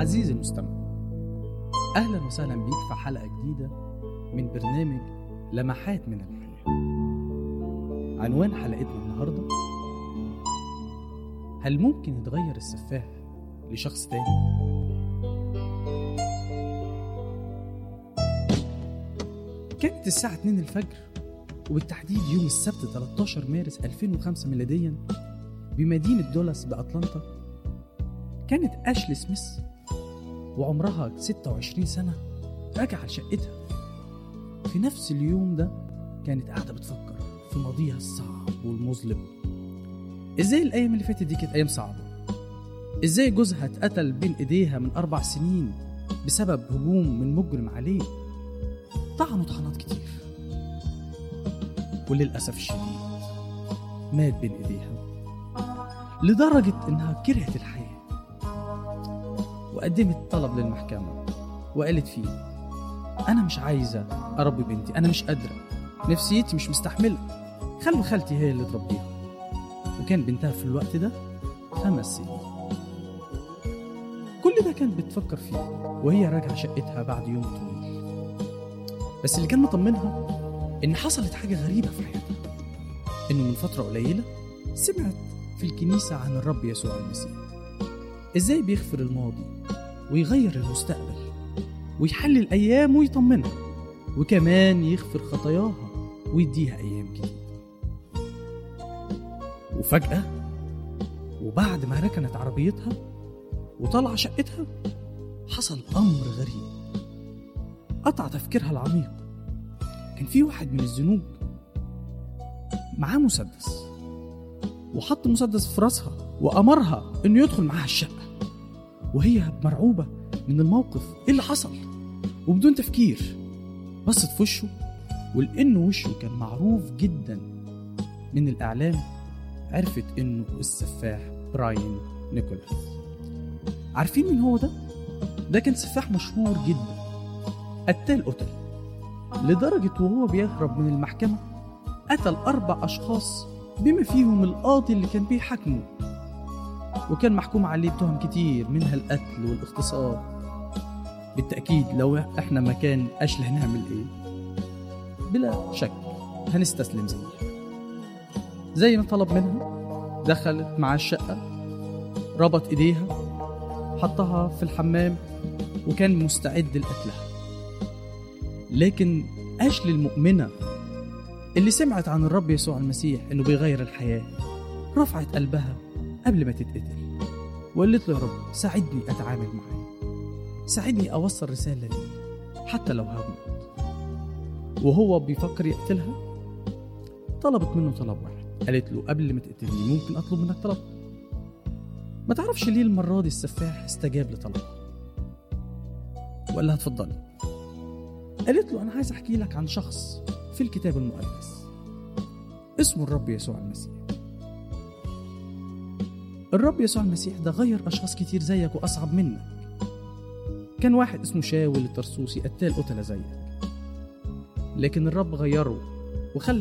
عزيزي المستمع أهلا وسهلا بيك في حلقة جديدة من برنامج لمحات من الحياة عنوان حلقتنا النهاردة هل ممكن يتغير السفاح لشخص تاني؟ كانت الساعة 2 الفجر وبالتحديد يوم السبت 13 مارس 2005 ميلاديا بمدينة دولاس بأتلانتا كانت أشلي سميث وعمرها 26 سنة راجعة لشقتها في نفس اليوم ده كانت قاعدة بتفكر في ماضيها الصعب والمظلم ازاي الأيام اللي فاتت دي كانت أيام صعبة ازاي جوزها اتقتل بين ايديها من أربع سنين بسبب هجوم من مجرم عليه طعنوا طعنات كتير وللأسف الشديد مات بين ايديها لدرجة انها كرهت الحياة وقدمت طلب للمحكمة وقالت فيه أنا مش عايزة أربي بنتي أنا مش قادرة نفسيتي مش مستحملة خلوا خالتي هي اللي تربيها وكان بنتها في الوقت ده خمس سنين كل ده كانت بتفكر فيه وهي راجعة شقتها بعد يوم طويل بس اللي كان مطمنها إن حصلت حاجة غريبة في حياتها إنه من فترة قليلة سمعت في الكنيسة عن الرب يسوع المسيح إزاي بيغفر الماضي ويغير المستقبل ويحل الأيام ويطمنها وكمان يغفر خطاياها ويديها أيام جديدة وفجأة وبعد ما ركنت عربيتها وطلع شقتها حصل أمر غريب قطع تفكيرها العميق كان في واحد من الزنوج معاه مسدس وحط مسدس في راسها وأمرها إنه يدخل معاها الشقة وهي مرعوبة من الموقف إيه اللي حصل وبدون تفكير بصت في وشه ولأنه وشه كان معروف جدا من الإعلام عرفت إنه السفاح براين نيكولاس عارفين مين هو ده؟ ده كان سفاح مشهور جدا قتال قتل لدرجة وهو بيهرب من المحكمة قتل أربع أشخاص بما فيهم القاضي اللي كان بيحاكمه وكان محكوم عليه بتهم كتير منها القتل والاغتصاب بالتأكيد لو احنا مكان أشلي هنعمل ايه بلا شك هنستسلم زيه زي ما طلب منها دخلت مع الشقة ربط ايديها حطها في الحمام وكان مستعد لقتلها لكن أشلي المؤمنة اللي سمعت عن الرب يسوع المسيح انه بيغير الحياة رفعت قلبها قبل ما تتقتل وقالت له يا رب ساعدني اتعامل معاه ساعدني اوصل رسالة ليه حتى لو هموت وهو بيفكر يقتلها طلبت منه طلب واحد قالت له قبل ما تقتلني ممكن اطلب منك طلب ما تعرفش ليه المرة دي السفاح استجاب لطلبها وقال لها اتفضلي قالت له انا عايز احكي لك عن شخص في الكتاب المقدس اسمه الرب يسوع المسيح الرب يسوع المسيح ده غير أشخاص كتير زيك وأصعب منك كان واحد اسمه شاول الترسوسي قتال قتلة زيك لكن الرب غيره وخلى